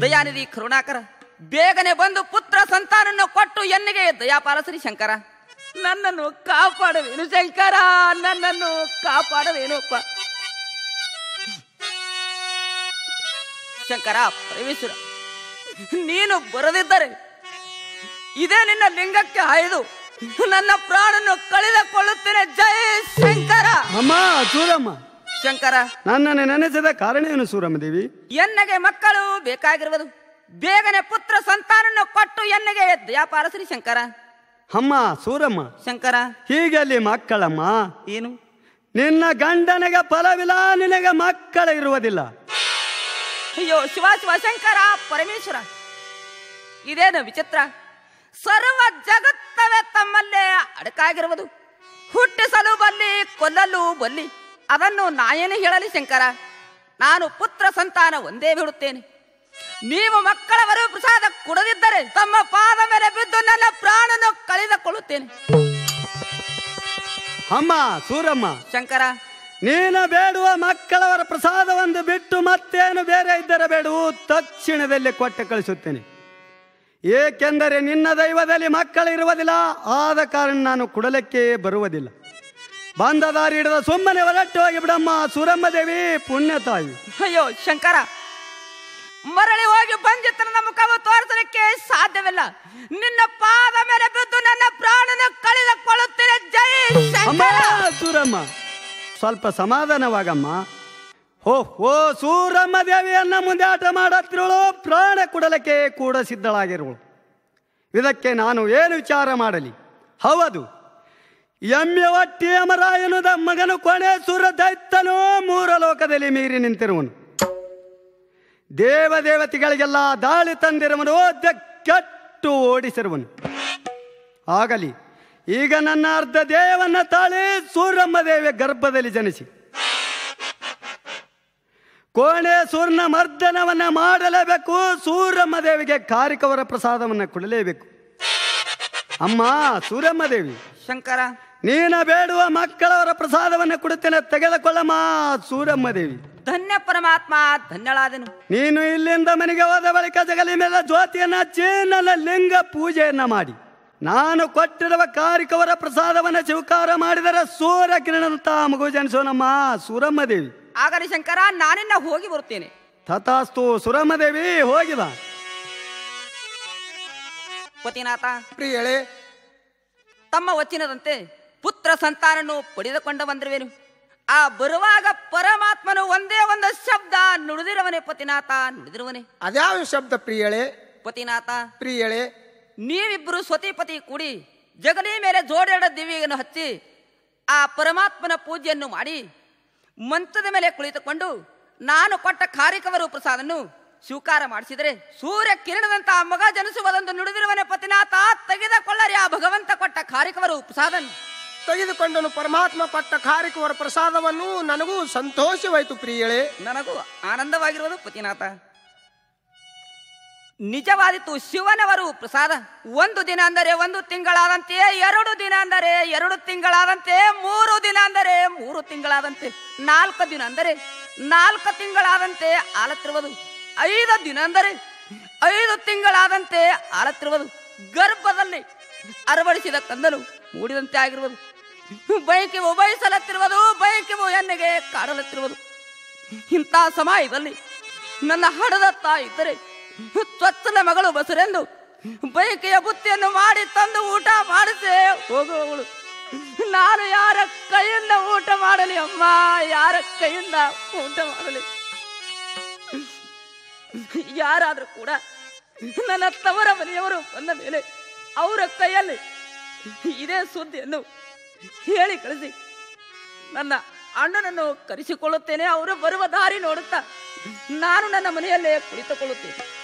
ದಯಾನಿಧಿ ಕರುಣಾಕರ ಬೇಗನೆ ಬಂದು ಪುತ್ರ ಸಂತಾನನ್ನು ಕೊಟ್ಟು ಎನ್ನಿಗೆ ದಯಾಪಾಲಸರಿ ಶಂಕರ ನನ್ನನ್ನು ಕಾಪಾಡುವೇನು ಶಂಕರ ನನ್ನನ್ನು ಕಾಪಾಡುವೇನಪ್ಪ ಶಂಕರ ಪರಮೇಶ್ವರ ನೀನು ಬರದಿದ್ದರೆ ಇದೇ ನಿನ್ನ ಲಿಂಗಕ್ಕೆ ಹಾಯ್ದು ನನ್ನ ಪ್ರಾಣನ್ನು ಕಳೆದುಕೊಳ್ಳುತ್ತೇನೆ ಜೈ ಶಂಕರ ಅಮ್ಮ ಸೂರಮ್ಮ ಶಂಕರ ನನ್ನನ್ನು ನೆನೆಸಿದ ಕಾರಣ ಏನು ಸೂರಮ್ಮ ದೇವಿ ಎನ್ನಗೆ ಮಕ್ಕಳು ಬೇಕಾಗಿರುವುದು ಬೇಗನೆ ಪುತ್ರ ಸಂತಾನನ್ನು ಕೊಟ್ಟು ಎನ್ನಗೆ ದಯಾಪಾಲಸರಿ ಶಂಕರ ಅಮ್ಮ ಸೂರಮ್ಮ ಶಂಕರ ಹೀಗೆ ಅಲ್ಲಿ ಮಕ್ಕಳಮ್ಮ ಏನು ನಿನ್ನ ಗಂಡನಿಗೆ ಫಲವಿಲ್ಲ ನಿನಗೆ ಮಕ್ಕಳ ಇರುವುದಿಲ್ಲ ಅಯ್ಯೋ ಶಿವ ಶಿವ ಶಂಕರ ಪರಮೇಶ್ವರ ಇದೇನು ವಿಚಿತ್ರ ಸರ್ವ ಜಗತ್ತವೇ ತಮ್ಮಲ್ಲೇ ಅಡಕಾಗಿರುವುದು ಹುಟ್ಟಿಸಲು ಬಲ್ಲಿ ಕೊಲ್ಲಲು ಬಲ್ಲಿ ಅದನ್ನು ನಾಯೇನು ಹೇಳಲಿ ಶಂಕರ ನಾನು ಪುತ್ರ ಸಂತಾನ ಒಂದೇ ಬಿಡುತ್ತೇನೆ ನೀವು ಮಕ್ಕಳವರು ಪ್ರಸಾದ ಕೊಡದಿದ್ದರೆ ತಮ್ಮ ಪಾದ ಮೇಲೆ ಬಿದ್ದು ನನ್ನ ಪ್ರಾಣನು ಕಳೆದುಕೊಳ್ಳುತ್ತೇನೆ ಅಮ್ಮ ಸೂರಮ್ಮ ಶಂಕರ ನೀನು ಬೇಡುವ ಮಕ್ಕಳವರ ಪ್ರಸಾದವನ್ನು ಬಿಟ್ಟು ಮತ್ತೇನು ಬೇರೆ ಇದ್ದರೆ ಬೇಡವು ತಕ್ಷಣದಲ್ಲಿ ಕೊಟ್ಟು ಕಳಿಸುತ್ತೇನೆ ಏಕೆಂದರೆ ನಿನ್ನ ದೈವದಲ್ಲಿ ಮಕ್ಕಳಿರುವುದಿಲ್ಲ ಆದ ಕಾರಣ ನಾನು ಕುಡಲಕ್ಕೆ ಬರುವುದಿಲ್ಲ ಬಂದ ದಾರಿ ಹಿಡಿದ ಸುಮ್ಮನೆ ಹೊರಟು ಹೋಗಿ ಬಿಡಮ್ಮ ಸೂರಮ್ಮ ದೇವಿ ಪುಣ್ಯ ತಾಯಿ ಅಯ್ಯೋ ಶಂಕರ ಮರಳಿ ಹೋಗಿ ಬಂಜಿತನ ಮುಖವು ತೋರಿಸಲಿಕ್ಕೆ ಸಾಧ್ಯವಿಲ್ಲ ನಿನ್ನ ಪಾದ ಮೇಲೆ ಬಿದ್ದು ನನ್ನ ಪ್ರಾಣನ ಕಳೆದುಕೊಳ್ಳುತ್ತೇನೆ ಜೈ ಅಮ್ಮ ಶಂಕರ ಸೂರಮ್ಮ ಸ್ವಲ್ಪ ಸಮಾಧಾನವಾಗಮ್ಮ ಹೋ ಓ ಸೂರಮ್ಮ ದೇವಿಯನ್ನ ಮುಂದೆ ಆಟ ಮಾಡತ್ತಿರೋಳು ಪ್ರಾಣ ಕೊಡಲಕ್ಕೆ ಕೂಡ ಸಿದ್ಧಳಾಗಿರುವಳು ಇದಕ್ಕೆ ನಾನು ಏನು ವಿಚಾರ ಮಾಡಲಿ ಹೌದು ಎಮ್ಮೆ ಒಟ್ಟಿ ಅಮರಾಯನುದ ಮಗನು ಕೊನೆ ಸುರ ದೈತ್ತನು ಮೂರ ಲೋಕದಲ್ಲಿ ಮೀರಿ ನಿಂತಿರುವನು ದೇವ ದೇವತೆಗಳಿಗೆಲ್ಲ ದಾಳಿ ತಂದಿರುವನು ಕೆಟ್ಟು ಓಡಿಸಿರುವನು ಆಗಲಿ ಈಗ ನನ್ನ ಅರ್ಧ ದೇವನ್ನ ತಾಳಿ ಸೂರಮ್ಮ ದೇವಿಯ ಗರ್ಭದಲ್ಲಿ ಜನಿಸಿ ಕೋಣೆ ಸೂರ್ಯನ ಮರ್ದನವನ್ನ ಮಾಡಲೇಬೇಕು ಸೂರಮ್ಮ ದೇವಿಗೆ ಕಾರಿಕವರ ಪ್ರಸಾದವನ್ನ ಕೊಡಲೇಬೇಕು ಅಮ್ಮ ಸೂರಮ್ಮ ದೇವಿ ಶಂಕರ ನೀನ ಬೇಡುವ ಮಕ್ಕಳವರ ಪ್ರಸಾದವನ್ನ ಕೊಡುತ್ತೇನೆ ತೆಗೆದುಕೊಳ್ಳಮ್ಮ ಸೂರಮ್ಮ ದೇವಿ ಧನ್ಯ ಪರಮಾತ್ಮ ಧನ್ಯಳಾದೆನು ನೀನು ಇಲ್ಲಿಂದ ಮನೆಗೆ ಹೋದ ಬಳಿಕ ಜಗಲಿ ಮೇಲೆ ಜ್ಯೋತಿಯನ್ನ ಹಚ್ಚಿ ನನ್ನ ಲಿಂಗ ಪೂಜೆಯನ್ನ ಮಾಡಿ ನಾನು ಕೊಟ್ಟಿರುವ ಕಾರಿಕವರ ಪ್ರಸಾದವನ್ನ ಸ್ವೀಕಾರ ಮಾಡಿದರೆ ಸೂರ್ಯ ಕಿರಣಂತ ಮಗು ಜನಿಸೋನಮ್ಮ ಸೂರಮ್ಮ ದೇವಿ ಆಗಲಿ ಶಂಕರ ನಾನಿನ್ನ ಹೋಗಿ ಬರುತ್ತೇನೆ ತಥಾಸ್ತು ಸುರಮ್ಮ ದೇವಿ ಹೋಗಿ ಬಾ ಪತಿನಾಥ ಪ್ರಿಯಳೇ ತಮ್ಮ ವಚನದಂತೆ ಪುತ್ರ ಸಂತಾನನ್ನು ಪಡೆದುಕೊಂಡು ಬಂದಿರುವೆನು ಆ ಬರುವಾಗ ಪರಮಾತ್ಮನು ಒಂದೇ ಒಂದು ಶಬ್ದ ನುಡಿದಿರುವನೆ ಪತಿನಾಥ ನುಡಿದಿರುವನೆ ಅದ್ಯಾವ ಶಬ್ದ ಪ್ರಿಯಳೇ ಪತಿನಾಥ ಪ್ರಿಯಳೇ ನೀವಿಬ್ಬರು ಸ್ವತಿಪತಿ ಕೂಡಿ ಜಗಲಿ ಮೇಲೆ ಜೋಡೆರಡ ದಿವ್ಯವನ್ನು ಹಚ್ಚಿ ಆ ಪರಮಾತ್ಮನ ಪೂಜೆಯನ್ನು ಮಾಡಿ ಮಂಚದ ಮೇಲೆ ಕುಳಿತುಕೊಂಡು ನಾನು ಕೊಟ್ಟ ಕಾರಿಕವರು ಪ್ರಸಾದನ್ನು ಸ್ವೀಕಾರ ಮಾಡಿಸಿದರೆ ಸೂರ್ಯ ಕಿರಣದಂತ ಆ ಮಗ ಜನಿಸುವುದೊಂದು ನುಡಿದಿರುವನೆ ಪತಿನಾಥ ತೆಗೆದುಕೊಳ್ಳರಿ ಆ ಭಗವಂತ ಕೊಟ್ಟ ಕಾರಿಕವರು ಪ್ರಸಾದನ್ ತೆಗೆದುಕೊಂಡನು ಪರಮಾತ್ಮ ಕೊಟ್ಟ ಕಾರಿಕವರ ಪ್ರಸಾದವನ್ನು ನನಗೂ ಸಂತೋಷವಾಯಿತು ಪ್ರಿಯಳೇ ನನಗೂ ಆನಂದವಾಗಿರುವುದು ಪತಿನಾಥ ನಿಜವಾದಿತ್ತು ಶಿವನವರು ಪ್ರಸಾದ ಒಂದು ದಿನ ಅಂದರೆ ಒಂದು ತಿಂಗಳಾದಂತೆ ಎರಡು ದಿನ ಅಂದರೆ ಎರಡು ತಿಂಗಳಾದಂತೆ ಮೂರು ದಿನ ಅಂದರೆ ಮೂರು ತಿಂಗಳಾದಂತೆ ನಾಲ್ಕು ದಿನ ಅಂದರೆ ನಾಲ್ಕು ತಿಂಗಳಾದಂತೆ ಆಲತ್ತಿರುವುದು ಐದು ದಿನ ಅಂದರೆ ಐದು ತಿಂಗಳಾದಂತೆ ಆಲತ್ತಿರುವುದು ಗರ್ಭದಲ್ಲಿ ಅರವಡಿಸಿದ ಕಂದನು ಮೂಡಿದಂತೆ ಆಗಿರುವುದು ಬೈಕಿವು ಬಯಸಲತ್ತಿರುವುದು ಬೈಕಿವು ಎಣ್ಣೆಗೆ ಕಾಡಲತ್ತಿರುವುದು ಇಂಥ ಸಮಯದಲ್ಲಿ ನನ್ನ ಹಡದ ತಾಯಿ ಇದ್ದರೆ ಚೊಚ್ಚಲ ಮಗಳು ಬಸರೆಂದು ಬಯಕೆಯ ಬುತ್ತಿಯನ್ನು ಮಾಡಿ ತಂದು ಊಟ ಮಾಡಿಸೇ ಹೋಗುವವಳು ನಾನು ಯಾರ ಕೈಯಿಂದ ಊಟ ಮಾಡಲಿ ಅಮ್ಮ ಯಾರ ಕೈಯಿಂದ ಊಟ ಮಾಡಲಿ ಯಾರಾದ್ರೂ ಕೂಡ ನನ್ನ ತವರ ಮನೆಯವರು ಬಂದ ಮೇಲೆ ಅವರ ಕೈಯಲ್ಲಿ ಇದೇ ಸುದ್ದಿಯನ್ನು ಹೇಳಿ ಕಳಿಸಿ ನನ್ನ ಅಣ್ಣನನ್ನು ಕರೆಸಿಕೊಳ್ಳುತ್ತೇನೆ ಅವರು ಬರುವ ದಾರಿ ನೋಡುತ್ತಾ ನಾನು ನನ್ನ ಮನೆಯಲ್ಲೇ ಕುಳಿತುಕೊಳ್ಳುತ್ತೇನೆ